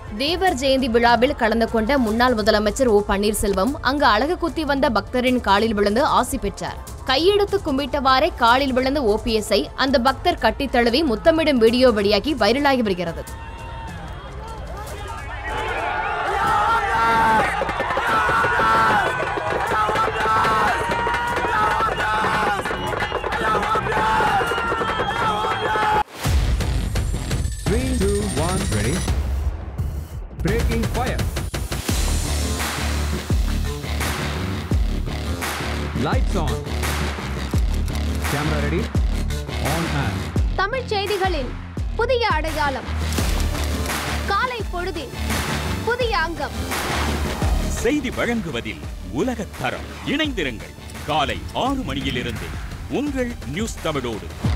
தேவர் ஜெயந்தி விழாவில் கலந்து கொண்ட முன்னாள் முதலமைச்சர் ஓ பன்னீர்செல்வம் அங்கு அழகு குத்தி வந்த பக்தரின் காலில் விழுந்து ஆசி பெற்றார் கையெடுத்து கும்பிட்டவாறே காலில் விழுந்த ஓபிஎஸ்ஐ அந்த பக்தர் கட்டித் தழுவி முத்தமிடும் வீடியோ வெளியாகி வைரலாகி வருகிறது Three, two, one, ready. Breaking fire. Lights on. Camera ready. On and. தமிழ்ச் செய்திகளின் புதிய அடையாளம் காலை பொழுதின் புதிய அங்கம் செய்தி வழங்குவதில் உலகத் தரம் இணைந்திருங்கள் காலை ஆறு மணியிலிருந்து உங்கள் நியூஸ் தமிழோடு